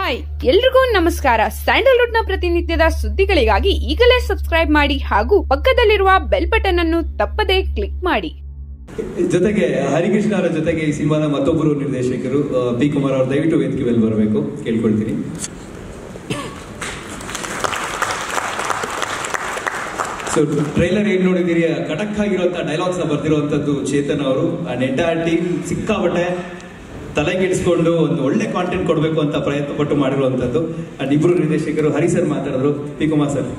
hi ಎಲ್ರಿಗೂ ನಮಸ್ಕಾರ Sandalwood ನ ಪ್ರತಿನಿತ್ಯದ ಸುದ್ದಿಗಳಿಗಾಗಿ ಈಗಲೇ ಸಬ್ಸ್ಕ್ರೈಬ್ ಮಾಡಿ ಹಾಗೂ ಪಕ್ಕದಲ್ಲಿರುವ ಬೆಲ್ ಬಟನ್ ಅನ್ನು ತಪ್ಪದೇ ಕ್ಲಿಕ್ ಮಾಡಿ ಜೊತೆಗೆ ಹರಿಕೃಷ್ಣ ಅವರ ಜೊತೆಗೆ ಈ ಸಿನಿಮಾದ ಮತ್ತೊಬ್ಬರು ನಿರ್ದೇಶಕರು ಆ, ಪಿ ಕುಮಾರ್ ಅವರು ದಯವಿಟ್ಟು ವೇದಿಕೆ ಮೇಲೆ ಬರಬೇಕು ಕೇಳ್ಕೊಳ್ತೀನಿ ಸೊ ಟ್ರೈಲರ್ ಏನ್ ನೋಡಿದಿರಿ ಕಟಕ್ ಆಗಿರುವಂತ ಡೈಲಾಗ್ಸ್ ನ ಬರ್ದಿರುವಂತದ್ದು ಚೇತನ್ ಅವರು ಅಂಡ್ ಎಂಟೈರ್ ಟೀಮ್ ಸಿಕ್ಕಾಬಟ್ಟೆ ತಲೆಗೆಡಿಸ್ಕೊಂಡು ಒಂದು ಒಳ್ಳೆ ಕಾಂಟೆಂಟ್ ಕೊಡಬೇಕು ಅಂತ ಪ್ರಯತ್ನ ಪಟ್ಟು ಮಾಡಿರುವಂತದ್ದು ಅಂಡ್ ಇಬ್ರು ನಿರ್ದೇಶಕರು ಹರಿ ಸರ್ ಮಾತಾಡಿದ್ರು ಪಿ ಕುಮಾರ್ ಸರ್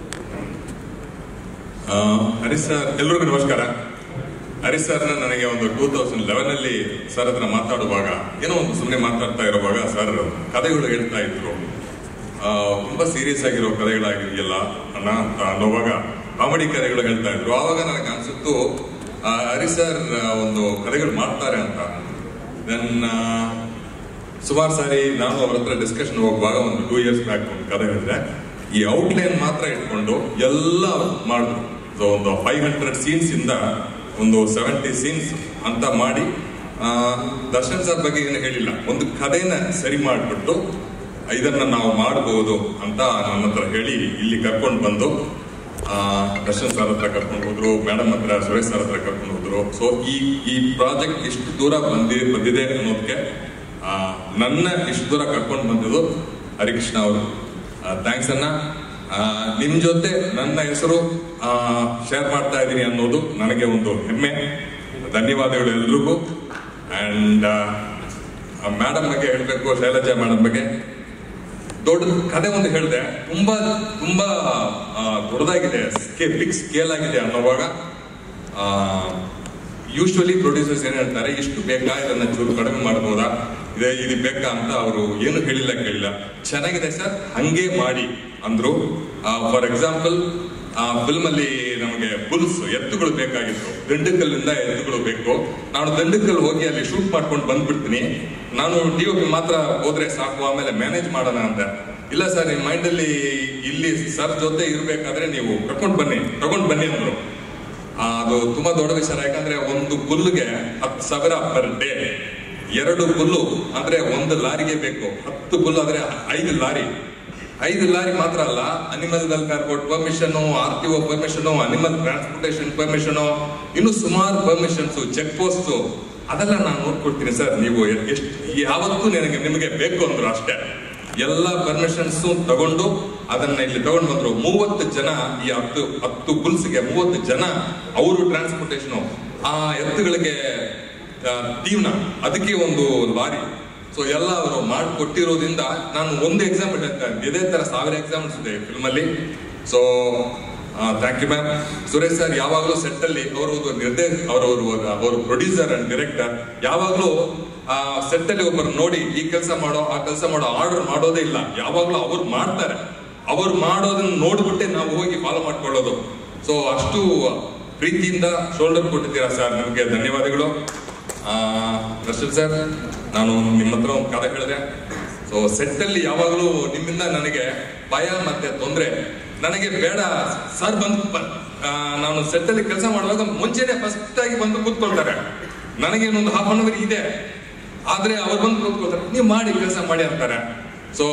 ಆ, ಹರೀಶ್ ಸರ್ ಎಲ್ರಿಗೂ ನಮಸ್ಕಾರ ಹರೀಶ್ ಸರ್ ನನಗೆ ಒಂದು ಟೂ ತೌಸಂಡ್ ಲೆವೆನ್ ಅಲ್ಲಿ ಸರ್ ಹತ್ರ ಮಾತಾಡುವಾಗ ಏನೋ ಒಂದು ಸುಮ್ಮನೆ ಮಾತಾಡ್ತಾ ಇರುವಾಗ ಸರ್ ಕಥೆಗಳು ಹೇಳ್ತಾ ಇದ್ರು ಆ, ತುಂಬಾ ಸೀರಿಯಸ್ ಆಗಿರೋ ಕಥೆಗಳಾಗಿದೆಯಲ್ಲ ಅಣ್ಣ ಅಂತ ಅನ್ನೋವಾಗ ಕಾಮಿಡಿ ಕಥೆಗಳು ಹೇಳ್ತಾ ಇದ್ರು ಆವಾಗ ನನಗೆ ಅನ್ಸುತ್ತು ಆ, ಹರೀಶ್ ಸರ್ ಒಂದು ಕಥೆಗಳು ಮಾಡ್ತಾರೆ ಅಂತ ದೆನ್ ಸುಮಾರು ಸಾರಿ ನಾನು ಅವ್ರ ಹತ್ರ ಡಿಸ್ಕಷನ್ ಹೋಗುವಾಗ ಒಂದು ಟೂ ಇಯರ್ಸ್ ಬ್ಯಾಕ್ ಒಂದು ಕಥೆ ಹೇಳಿದೆ ಈ ಔಟ್ಲೈನ್ ಮಾತ್ರ ಇಟ್ಕೊಂಡು ಎಲ್ಲ ಮಾಡಿದ್ರು ಸೊ ಒಂದು ಫೈವ್ ಹಂಡ್ರೆಡ್ ಸೀನ್ಸ್ ಇಂದ ಒಂದು ಸೆವೆಂಟಿ ಸೀನ್ಸ್ ಅಂತ ಮಾಡಿ ಆ, ದರ್ಶನ್ ಸರ್ ಬಗ್ಗೆ ಏನು ಹೇಳಿಲ್ಲ ಒಂದು ಕಥೆನ ಸರಿ ಮಾಡಿಬಿಟ್ಟು ಇದನ್ನ ನಾವು ಮಾಡಬಹುದು ಅಂತ ನನ್ನ ಹತ್ರ ಹೇಳಿ ಇಲ್ಲಿ ಕರ್ಕೊಂಡು ಬಂದು ಆ, ದರ್ಶನ್ ಸರ್ ಹತ್ರ ಕರ್ಕೊಂಡು ಹೋದ್ರು ಮೇಡಮ್ ಹತ್ರ ಸುರೇಶ್ ಸರ್ ಹತ್ರ ಕರ್ಕೊಂಡು ಹೋದ್ರು ಸೊ ಈ ಈ ಪ್ರಾಜೆಕ್ಟ್ ಇಷ್ಟು ದೂರ ಬಂದಿ ಬಂದಿದೆ ಅನ್ನೋದಕ್ಕೆ ಆ, ನನ್ನ ಇಷ್ಟು ದೂರ ಕರ್ಕೊಂಡು ಬಂದಿದ್ದು ಹರಿಕೃಷ್ಣ ಅವರು ಥ್ಯಾಂಕ್ಸ್ ಅನ್ನ ಆ, ನಿಮ್ ಜೊತೆ ನನ್ನ ಹೆಸರು ಶೇರ್ ಮಾಡ್ತಾ ಇದ್ದೀನಿ ಅನ್ನೋದು ನನಗೆ ಒಂದು ಹೆಮ್ಮೆ ಧನ್ಯವಾದಗಳು ಎಲ್ರಿಗೂ ಅಂಡ್ ಮೇಡಮ್ ಬಗ್ಗೆ ಹೇಳ್ಬೇಕು ಶೈಲಜಾ ಮೇಡಮ್ ಬಗ್ಗೆ ದೊಡ್ಡ ಕತೆ ಒಂದು ಹೇಳಿದೆ ತುಂಬಾ ತುಂಬಾ ಆ, ದೊಡ್ಡದಾಗಿದೆ ಸ್ಕೇ ಬಿಗ್ ಸ್ಕೇಲ್ ಆಗಿದೆ ಅನ್ನೋವಾಗ ಯೂಶ್ವಲಿ ಪ್ರೊಡ್ಯೂಸರ್ಸ್ ಏನ್ ಹೇಳ್ತಾರೆ ಇಷ್ಟು ಬೇಕಾ ಇದನ್ನ ಚೂರು ಕಡಿಮೆ ಮಾಡ್ಬೋದಾ ಇದೆ ಇದು ಬೇಕಾ ಅಂತ ಅವರು ಏನು ಹೇಳಿಲ್ಲ ಕೇಳಿಲ್ಲ ಚೆನ್ನಾಗಿದೆ ಸರ್ ಹಂಗೆ ಮಾಡಿ ಅಂದ್ರು ಫಾರ್ ಎಕ್ಸಾಂಪಲ್ ಆ ಫಿಲ್ಮ್ ಅಲ್ಲಿ ನಮಗೆ ಬುಲ್ಸ್ ಎತ್ತುಗಳು ಬೇಕಾಗಿತ್ತು ದಂಡಕಲ್ಲಿಂದ ಎತ್ತುಗಳು ಬೇಕು ನಾನು ದಂಡಕಲ್ ಹೋಗಿ ಅಲ್ಲಿ ಶೂಟ್ ಮಾಡ್ಕೊಂಡು ಬಂದ್ಬಿಡ್ತೀನಿ ನಾನು ಡಿ ಪಿ ಮಾತ್ರ ಹೋದ್ರೆ ಸಾಕು ಆಮೇಲೆ ಮ್ಯಾನೇಜ್ ಮಾಡೋಣ ಅಂತ ಇಲ್ಲ ಸರ್ ನಿಮ್ ಮೈಂಡ್ ಅಲ್ಲಿ ಇಲ್ಲಿ ಸರ್ ಜೊತೆ ಇರ್ಬೇಕಾದ್ರೆ ನೀವು ಕರ್ಕೊಂಡು ಬನ್ನಿ ತಗೊಂಡ್ ಬನ್ನಿ ಅಂದ್ರು ಆ, ಅದು ತುಂಬಾ ದೊಡ್ಡ ವಿಚಾರ ಯಾಕಂದ್ರೆ ಒಂದು ಹುಲ್ಲಿಗೆ ಹತ್ತು ಸಾವಿರ ಪರ್ ಡೇ ಎರಡು ಹುಲ್ಲು ಅಂದ್ರೆ ಒಂದು ಲಾರಿಗೆ ಬೇಕು ಹತ್ತು ಹುಲ್ಲು ಅಂದ್ರೆ ಐದು ಲಾರಿ ಐದು ಲಾರಿ ಮಾತ್ರ ಅಲ್ಲ animal welfare board permission R T O permission animal transportation permission ಇನ್ನು ಸುಮಾರು ಪರ್ಮಿಷನ್ಸ್ ಚೆಕ್ ಪೋಸ್ಟ್ ಅದೆಲ್ಲ ನಾನು ನೋಡ್ಕೊಡ್ತೀನಿ ಸರ್ ನೀವು ಎಷ್ಟು ಯಾವತ್ತೂ ನನಗೆ ನಿಮಗೆ ಬೇಕು ಅಂದ್ರು ಅಷ್ಟೇ ಎಲ್ಲ ಪರ್ಮಿಷನ್ಸ್ ತಗೊಂಡು ಅದನ್ನ ಇಲ್ಲಿ ತಗೊಂಡು ಬಂದ್ರು ಮೂವತ್ತು ಜನ ಈ ಹತ್ತು ಹತ್ತು ಬುಲ್ಸ್ಗೆ ಮೂವತ್ತು ಜನ ಅವರು ಟ್ರಾನ್ಸ್ಪೋರ್ಟೇಷನ್ ಆ ಎತ್ತುಗಳಿಗೆ ಆ, ತೀವ್ನ ಅದಕ್ಕೆ ಒಂದು ಲಾರಿ ಸೊ ಎಲ್ಲ ಅವರು ಮಾಡಿಕೊಟ್ಟಿರೋದ್ರಿಂದ ನಾನು ಒಂದು ಎಕ್ಸಾಮ್ ಇದೇ ತರ ಸಾವಿರ ಎಕ್ಸಾಮ್ಸ್ ಇದೆ ಫಿಲ್ಮ್ ಅಲ್ಲಿ so thank you ma'am Suresh sir ಯಾವಾಗಲೂ ಸೆಟ್ ಅಲ್ಲಿ ಅವರು ನಿರ್ದೇಶ ಅವರು ಅವರು ಪ್ರೊಡ್ಯೂಸರ್ ಅಂಡ್ ಡೈರೆಕ್ಟರ್ ಯಾವಾಗಲೂ ಆ ಸೆಟ್ ಅಲ್ಲಿ ಒಬ್ಬರು ನೋಡಿ ಈ ಕೆಲಸ ಮಾಡೋ ಆ ಕೆಲಸ ಮಾಡೋ ಆರ್ಡರ್ ಮಾಡೋದೇ ಇಲ್ಲ ಯಾವಾಗಲೂ ಅವ್ರು ಮಾಡ್ತಾರೆ ಅವ್ರು ಮಾಡೋದನ್ನ ನೋಡ್ಬಿಟ್ಟೆ ನಾವು ಹೋಗಿ ಫಾಲೋ ಮಾಡ್ಕೊಳ್ಳೋದು ಸೊ ಅಷ್ಟು ಪ್ರೀತಿಯಿಂದ ಶೋಲ್ಡರ್ ಕೊಟ್ಟಿದ್ದೀರಾ ಸರ್ ನಿಮಗೆ ಧನ್ಯವಾದಗಳು ಆ, ದರ್ಶನ್ ಸರ್ ನಾನು ನಿಮ್ಮ ಹತ್ರ ಒಂದು ಕಥೆ ಹೇಳಿದೆ ಸೊ ಸೆಟ್ ಅಲ್ಲಿ ಯಾವಾಗಲೂ ನಿಮ್ಮಿಂದ ನನಗೆ ಭಯ ಮತ್ತೆ ತೊಂದರೆ ನನಗೆ ಬೇಡ ಸರ್ ಬಂದು ಬ- ಆ, ನಾನು ಸೆಟ್ ಅಲ್ಲಿ ಕೆಲಸ ಮಾಡುವಾಗ ಮುಂಚೆನೆ ಫಸ್ಟ್ ಆಗಿ ಬಂದು ಕೂತ್ಕೊಳ್ತಾರೆ ನನಗೇನೊಂದು ಹಾಫ್ ಅನ್ ಅವರ್ ಇದೆ ಆದ್ರೆ ಅವ್ರು ಬಂದು ಕೂತ್ಕೊಳ್ತಾರೆ ನೀವು ಮಾಡಿ ಕೆಲಸ ಮಾಡಿ ಅಂತಾರೆ ಸೊ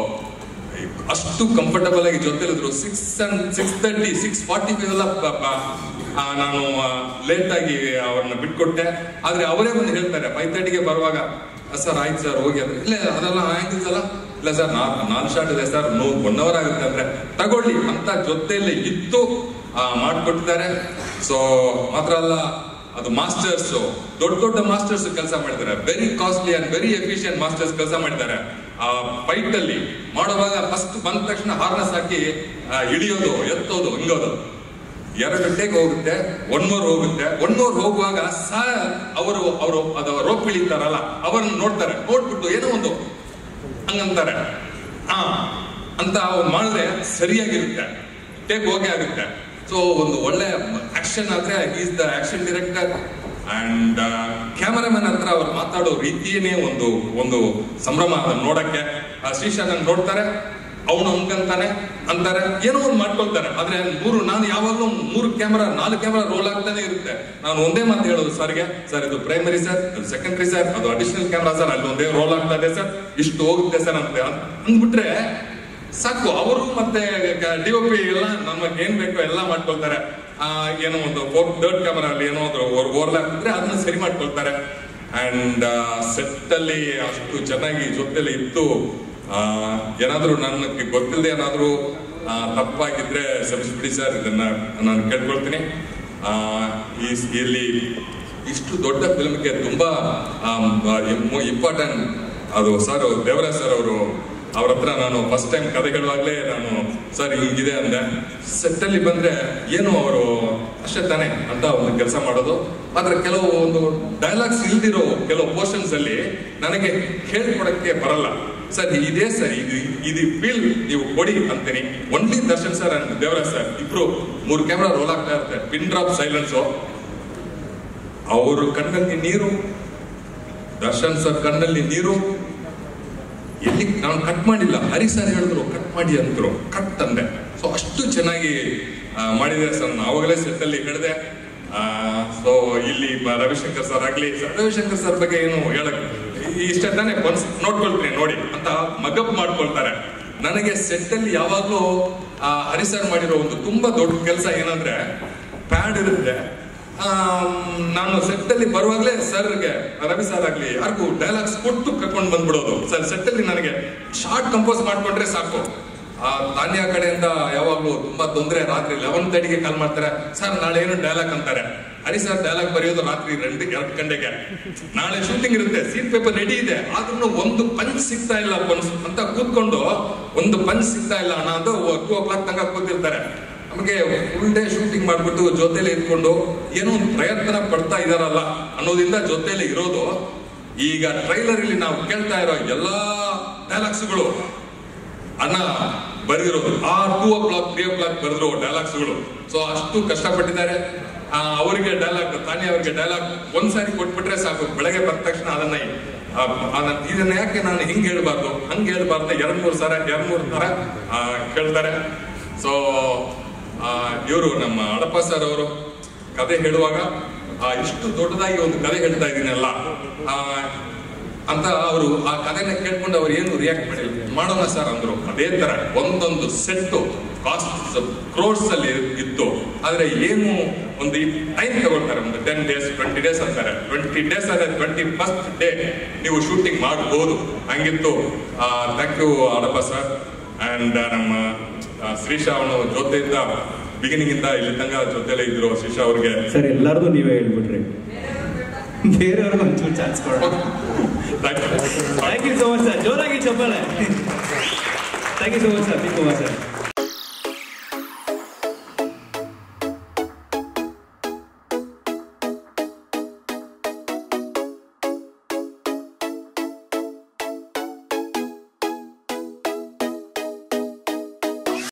ಅಷ್ಟು ಕಂಫರ್ಟಬಲ್ ಆಗಿ ಜೊತೆಲಿದ್ರು six and six thirty six forty five ಎಲ್ಲ ಪ- ಪ- ಆ, ನಾನು ಲೇಟ್ ಆಗಿ ಅವ್ರನ್ನ ಬಿಟ್ಕೊಟ್ಟೆ ಆದ್ರೆ ಅವರೇ ಬಂದು ಹೇಳ್ತಾರೆ ಫೈವ್ ತರ್ಟಿಗೆ ಬರುವಾಗ ಸರ್ ಆಯ್ತು ಸರ್ ಹೋಗಿ ಅಂದ್ರೆ ಇಲ್ಲ ಅದೆಲ್ಲ ಆಂಗಲ್ಸ್ ಅಲ್ಲ ಇಲ್ಲ ಸರ್ ನಾಲ್ಕು ಶಾರ್ಟ್ ಇದೆ ಸರ್ ನೋ ಒನ್ ಅವರ್ ಆಗುತ್ತೆ ಅಂದ್ರೆ ತಗೊಳ್ಳಿ ಅಂತ ಜೊತೆಯಲ್ಲಿ ಇತ್ತು ಆ, ಮಾಡ್ಕೊಟ್ಟಿದ್ದಾರೆ ಸೊ ಮಾತ್ರ ಅಲ್ಲ ಅದು ಮಾಸ್ಟರ್ಸ್ ದೊಡ್ಡ ದೊಡ್ಡ ಮಾಸ್ಟರ್ಸ್ ಕೆಲಸ ಮಾಡಿದ್ದಾರೆ very costly and very efficient masters ಕೆಲಸ ಮಾಡಿದ್ದಾರೆ ಆ ಫೈಟ್ ಅಲ್ಲಿ ಮಾಡುವಾಗ ಫಸ್ಟ್ ಬಂದ ತಕ್ಷಣ ಹಾರ್ನೆಸ್ ಹಾಕಿ ಆ, ಇಳಿಯೋದು ಎತ್ತೋದು ಹಿಂಗೋದು ಎರಡು ಟೇಕ್ ಹೋಗುತ್ತೆ ಒನ್ ಮೋರ್ ಹೋಗುತ್ತೆ ಒನ್ ಮೋರ್ ಹೋಗುವಾಗ ಸರ್ ಅವರು ಅವರು ಅದು ರೋಪ್ ಇಳಿತಾರಲ್ಲ ಅವರನ್ನು ನೋಡ್ತಾರೆ ನೋಡ್ಬಿಟ್ಟು ಏನೋ ಒಂದು ಹಂಗಂತಾರೆ ಆ ಅಂತ ಅವ್ರು ಮಾಡಿದ್ರೆ ಸರಿಯಾಗಿರುತ್ತೆ ಟೇಕ್ ಹೋಗಿ ಆಗುತ್ತೆ ಸೊ ಒಂದು ಒಳ್ಳೆ ಆಕ್ಷನ್ ಆದ್ರೆ is the action director and cameraman ಹತ್ರ ಅವ್ರು ಮಾತಾಡೋ ರೀತಿಯೇ ಒಂದು ಒಂದು ಸಂಭ್ರಮ ಅದನ್ನ ನೋಡಕ್ಕೆ ಆ ಶ್ರೀಶಾಂತ್ ನೋಡ್ತಾರೆ ಅವನು ಹಂಗಂತಾನೆ ಅಂತಾರೆ ಏನೋ ಒಂದು ಮಾಡ್ಕೊಳ್ತಾರೆ ಆದ್ರೆ ಮೂರು ನಾನು ಯಾವಾಗಲೂ ಮೂರು ಕ್ಯಾಮ್ರಾ ನಾಲ್ಕು ಕ್ಯಾಮ್ರಾ ರೋಲ್ ಆಗ್ತಾನೆ ಇರುತ್ತೆ ನಾನು ಒಂದೇ ಮಾತು ಹೇಳೋದು ಸರ್ಗೆ ಸರ್ ಇದು ಪ್ರೈಮರಿ ಸರ್ ಅದು ಸೆಕೆಂಡರಿ ಸರ್ ಅದು ಅಡಿಷನಲ್ ಕ್ಯಾಮ್ರಾ ಸರ್ ಅಲ್ಲಿ ಒಂದೇ ರೋಲ್ ಆಗ್ತಾ ಇದೆ ಸರ್ ಇಷ್ಟು ಹೋಗುತ್ತೆ ಸರ್ ಅಂತ ಅಂದ್ಬಿಟ್ರೆ ಸಾಕು ಅವರು ಮತ್ತೆ ಡಿ ಒ ಪಿ ಎಲ್ಲ ನಮಗೆ ಏನ್ ಬೇಕೋ ಎಲ್ಲ ಮಾಡ್ಕೊಳ್ತಾರೆ ಆ, ಏನೋ ಒಂದು ಫೋರ್ತ್ ಥರ್ಡ್ ಕ್ಯಾಮರಾ ಅಲ್ಲಿ ಏನೋ ಒಂದು ಓವರ್ಲ್ಯಾಪ್ ಇದ್ರೆ ಅದನ್ನ ಸರಿ ಮಾಡ್ಕೊಳ್ತಾರೆ ಅಂಡ್ ಸೆಟ್ ಅಲ್ಲಿ ಅಷ್ಟು ಚೆನ್ನಾಗಿ ಜೊತೆಲಿ ಇತ್ತು ಆ, ಏನಾದ್ರೂ ನನಗೆ ಗೊತ್ತಿಲ್ಲದೆ ಏನಾದ್ರೂ ಆ, ತಪ್ಪಾಗಿದ್ರೆ ಕ್ಷಮಿಸ್ಬಿಡಿ ಸರ್ ಇದನ್ನ ನಾನು ಕೇಳ್ಕೊಳ್ತೀನಿ ಆ, ಈ ಇಲ್ಲಿ ಇಷ್ಟು ದೊಡ್ಡ ಫಿಲ್ಮ್ಗೆ ತುಂಬಾ ಇಂಪಾರ್ಟೆಂಟ್ ಅದು ಸರ್ ದೇವರಾಜ್ ಸರ್ ಅವರು ಅವ್ರ ಹತ್ರ ನಾನು ಫಸ್ಟ್ ಟೈಮ್ ಕತೆ ಹೇಳುವಾಗಲೇ ನಾನು ಸರ್ ಹಿಂಗಿದೆ ಅಂದೆ ಸೆಟ್ ಅಲ್ಲಿ ಬಂದ್ರೆ ಏನು ಅವರು ಅಷ್ಟೇ ತಾನೆ ಅಂತ ಒಂದು ಕೆಲಸ ಮಾಡೋದು ಆದ್ರೆ ಕೆಲವು ಒಂದು ಡೈಲಾಗ್ಸ್ ಇಲ್ದಿರೋ ಕೆಲವು ಪೋರ್ಷನ್ಸ್ ಅಲ್ಲಿ ನನಗೆ ಹೇಳ್ಕೊಡಕ್ಕೆ ಬರಲ್ಲ ಸರ್ ಇದೇ ಸರ್ ಇದು ಇದು ಫೀಲ್ ನೀವು ಕೊಡಿ ಅಂತೀನಿ only Darshan sir and Devaraj sir ಇಬ್ರು ಮೂರು ಕ್ಯಾಮ್ರಾ ರೋಲ್ ಆಗ್ತಾ ಇರುತ್ತೆ ಪಿನ್ ಡ್ರಾಪ್ ಸೈಲೆನ್ಸು ಅವರು ಕಣ್ಣಲ್ಲಿ ನೀರು ದರ್ಶನ್ ಸರ್ ಕಣ್ಣಲ್ಲಿ ನೀರು ಎಲ್ಲಿ ನಾನು ಕಟ್ ಮಾಡಿಲ್ಲ ಹರಿ ಸರ್ ಹೇಳಿದ್ರು ಕಟ್ ಮಾಡಿ ಅಂದ್ರು ಕಟ್ ಅಂದೆ ಸೊ ಅಷ್ಟು ಚೆನ್ನಾಗಿ ಆ, ಮಾಡಿದ್ದಾರೆ ಸರ್ ನಾನು ಆವಾಗಲೇ ಸೆಟ್ ಅಲ್ಲಿ ಹೇಳಿದೆ ಸೊ ಇಲ್ಲಿ ಬ- ರವಿಶಂಕರ್ ಸರ್ ಆಗ್ಲಿ ರವಿಶಂಕರ್ ಸರ್ ಬಗ್ಗೆ ಏನು ಹೇಳಕ್ ಈ- ಇಷ್ಟೇ ತಾನೇ ಒಂದ್ಸ್ ನೋಡ್ಕೊಳ್ತೀನಿ ನೋಡಿ ಅಂತ ಮಗಪ್ ಮಾಡ್ಕೊಳ್ತಾರೆ ನನಗೆ ಸೆಟ್ ಅಲ್ಲಿ ಯಾವಾಗ್ಲೂ ಆ, ಹರಿ ಸರ್ ಮಾಡಿರೋ ಒಂದು ತುಂಬಾ ದೊಡ್ಡ ಕೆಲಸ ಏನಂದ್ರೆ ಪ್ಯಾಡ್ ಇರುತ್ತೆ ಆಮ್, ನಾನು ಸೆಟ್ ಅಲ್ಲಿ ಬರುವಾಗಲೇ ಸರ್ಗೆ ರವಿ ಸರ್ ಆಗ್ಲಿ ಯಾರಿಗೂ ಡೈಲಾಗ್ಸ್ ಕೊಟ್ಟು ಕರ್ಕೊಂಡು ಬಂದ್ಬಿಡೋದು ಸರ್ ಸೆಟ್ ಅಲ್ಲಿ ನನಗೆ ಶಾರ್ಟ್ ಕಂಪೋಸ್ ಮಾಡ್ಕೊಂಡ್ರೆ ಸಾಕು ಆ ತಾನ್ಯ ಕಡೆಯಿಂದ ಯಾವಾಗ್ಲೂ ತುಂಬಾ ತೊಂದರೆ ರಾತ್ರಿ ಲೆವೆನ್ ತರ್ಟಿಗೆ ಕಾಲ್ ಮಾಡ್ತಾರೆ ಸರ್ ನಾಳೆ ಏನು ಡೈಲಾಗ್ ಅಂತಾರೆ ಹರಿ ಸರ್ ಡೈಲಾಗ್ ಬರೆಯೋದು ರಾತ್ರಿ ಎರಡು ಎರಡು ಗಂಟೆಗೆ ನಾಳೆ ಶೂಟಿಂಗ್ ಇರುತ್ತೆ ಸೀಟ್ ಪೇಪರ್ ರೆಡಿ ಇದೆ ಆದ್ರೂ ಒಂದು ಪಂಚ್ ಸಿಗ್ತಾ ಇಲ್ಲ ಪಂಚ್ ಅಂತ ಕೂತ್ಕೊಂಡು ಒಂದು ಪಂಚ್ ಸಿಗ್ತಾ ಇಲ್ಲ ಅಣ್ಣ ಅಂತ ಟೂ ಓ ಕ್ಲಾಕ್ ತನಕ ಕೂತಿರ್ತಾರೆ ನಮಗೆ ಫುಲ್ ಡೇ ಶೂಟಿಂಗ್ ಮಾಡ್ಬಿಟ್ಟು ಜೊತೆಲಿ ಇದ್ಕೊಂಡು ಏನೋ ಒಂದು ಪ್ರಯತ್ನ ಪಡ್ತಾ ಇದಾರಲ್ಲ ಅನ್ನೋದ್ರಿಂದ ಜೊತೆಲಿ ಇರೋದು ಈಗ ಟ್ರೈಲರ್ ಇಲ್ಲಿ ನಾವು ಕೇಳ್ತಾ ಇರೋ ಎಲ್ಲಾ ಡೈಲಾಗ್ಸ್ಗಳು ಅಣ್ಣ ಬರೆದಿರೋದು ಆ two o'clock three o'clock ಬರೆದಿರೋ ಡೈಲಾಗ್ಸ್ಗಳು ಸೊ ಅಷ್ಟು ಕಷ್ಟಪಟ್ಟಿದ್ದಾರೆ ಆ, ಅವರಿಗೆ ಡೈಲಾಗ್ ತಾನೇ ಅವರಿಗೆ ಡೈಲಾಗ್ ಒಂದ್ಸಾರಿ ಕೊಟ್ಬಿಟ್ರೆ ಸಾಕು ಬೆಳಗ್ಗೆ ಬಂದ ತಕ್ಷಣ ಅದನ್ನ ಆ, ಅದನ್ನ- ಇದನ್ನ ಯಾಕೆ ನಾನು ಹಿಂಗ್ ಹೇಳ್ಬಾರ್ದು ಹಂಗ್ ಹೇಳ್ಬಾರ್ದು ಎರಡ್ ಮೂರ್ ಸರ ಎರಡ್ ಮೂರ್ ತರ ಆ, ಕೇಳ್ತಾರೆ ಸೊ ಇವರು ನಮ್ಮ ಅಡಪ್ಪ ಸರ್ ಅವರು ಕತೆ ಹೇಳುವಾಗ ಆ, ಇಷ್ಟು ದೊಡ್ಡದಾಗಿ ಒಂದು ಕತೆ ಹೇಳ್ತಾ ಇದ್ದೀನಲ್ಲ ಆ, ಅಂತ ಅವರು ಆ ಕಥೆನ ಕೇಳ್ಕೊಂಡು ಅವ್ರು ಏನು ರಿಯಾಕ್ಟ್ ಮಾಡಿಲ್ಲ ಮಾಡೋಣ ಸರ್ ಅಂದ್ರು ಅದೇ ತರ ಒಂದೊಂದು ಸೆಟ್ ಕಾಸ್ಟ್ ಕ್ರೋರ್ಸ್ ಅಲ್ಲಿ ಇತ್ತು ಆದ್ರೆ ಏನು ಒಂದು ಟೈಮ್ ತಗೊಳ್ತಾರೆ ಒಂದು ಟೆನ್ ಡೇಸ್ ಟ್ವೆಂಟಿ ಡೇಸ್ ಅಂತಾರೆ ಟ್ವೆಂಟಿ ಡೇಸ್ ಆದ್ರೆ ಟ್ವೆಂಟಿ ಫಸ್ಟ್ ಡೇ ನೀವು ಶೂಟಿಂಗ್ ಮಾಡಬಹುದು ಹಂಗಿತ್ತು ಥ್ಯಾಂಕ್ ಯು ಅಡಪ್ಪ ಸರ್ ಅಂಡ್ ನಮ್ಮ ಆ, ಶ್ರೀಶಾ ಅವನು ಜೊತೆಯಿಂದ ಬಿಗಿನಿಂಗ್ ಇಂದ ಇಲ್ಲಿ ತನಕ ಜೊತೆಲೇ ಇದ್ರು ಶ್ರೀಶಾ ಅವ್ರಿಗೆ ಸರ್ ಎಲ್ಲಾರ್ದು ನೀವೇ ಹೇಳ್ಬಿಟ್ರಿ ಬೇರೆಯವ್ರಿಗೆ ಒಂಚೂರು ಚಾನ್ಸ್ ಕೊಡೋಣ thank you thank you so much sir ಜೋರಾಗಿ ಚಪ್ಪಾಳೆ thank you so much sir Kumar sir